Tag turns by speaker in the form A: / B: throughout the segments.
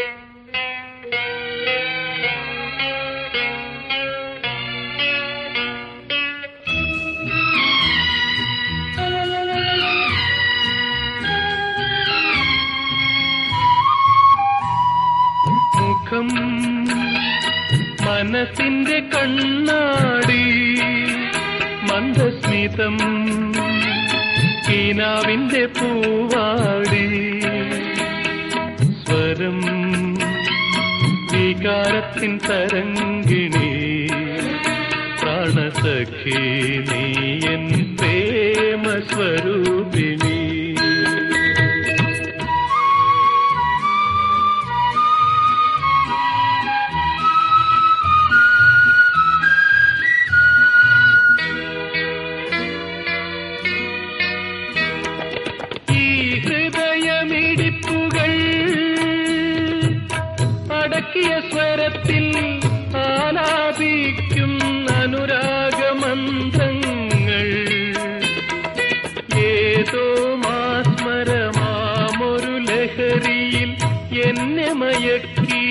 A: മുഖം മനസ്സിന്റെ കണ്ണാടി മന്ദസ്മിതം കീനാവിന്റെ പൂവാടി സ്വരം വികാരത്തിൻ തരങ്കിണി പ്രാണസഖി നീ എൻ പ്രേമ സ്വരൂപിണി ഈ ഹൃദയമിടിപ്പുകൾ അടക്കിയ സ്വരത്തിൽ ആലാപിക്കും അനുരാഗമന്ത്രങ്ങൾ ഏതോ മാസ്മരമാമൊരു ലഹരിയിൽ എന്നെ മയക്കി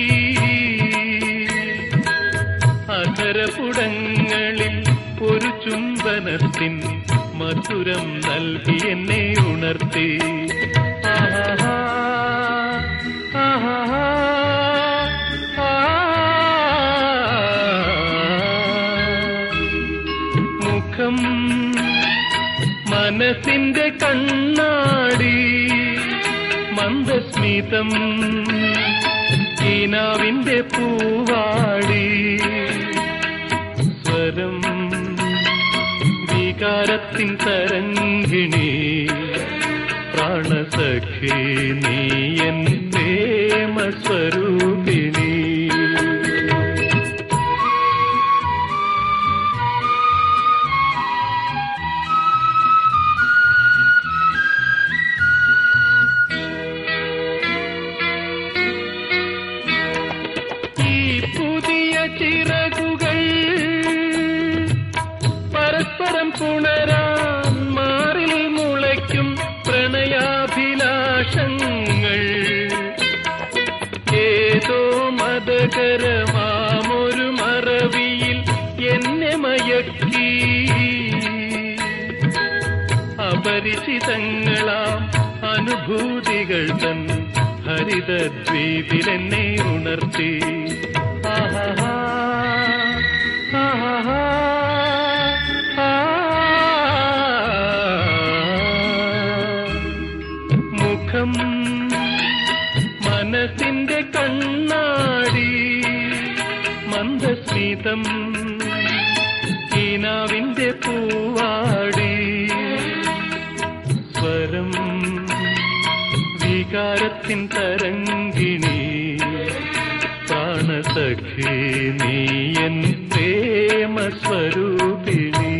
A: അധരപുടങ്ങളിൽ ഒരു ചുംബനത്തിൻ മധുരം നൽകി എന്നെ ഉണർത്തി ആഹാ, ആഹാ, ആ. മുഖം മനസ്സിന്റെ കണ്ണാടി മന്ദസ്മിതം ഈനാവിന്റെ പൂവാടി സ്വരം വികാരത്തിൻ തരങ്കിണി പ്രാണസഖി നീ എൻ പ്രേമ സ്വരൂപിണി ഈ പുതിയ ചിറകുകൾ പരസ്പരം പുണരാൻ മാറിൽ മുളയ്ക്കും പ്രണയാഭിലാഷങ്ങൾ ഏതോ മതകരമാമൊരു മറവിയിൽ എന്നെ മയക്കി അപരിചിതങ്ങളാം അനുഭൂതികൾ തൻ ഹരിതദ്വീപിൽ എന്നെ ഉണർത്തി ആഹാ, ആഹാ, ആ. മുഖം മനസ്സിന്റെ കണ്ണാടി മന്ദസ്മിതം കീനാവിന്റെ പൂവാടി സ്വരം വികാരത്തിൻ തരങ്കിണി പ്രാണസഖി നീ എൻ പ്രേമ സ്വരൂപിണി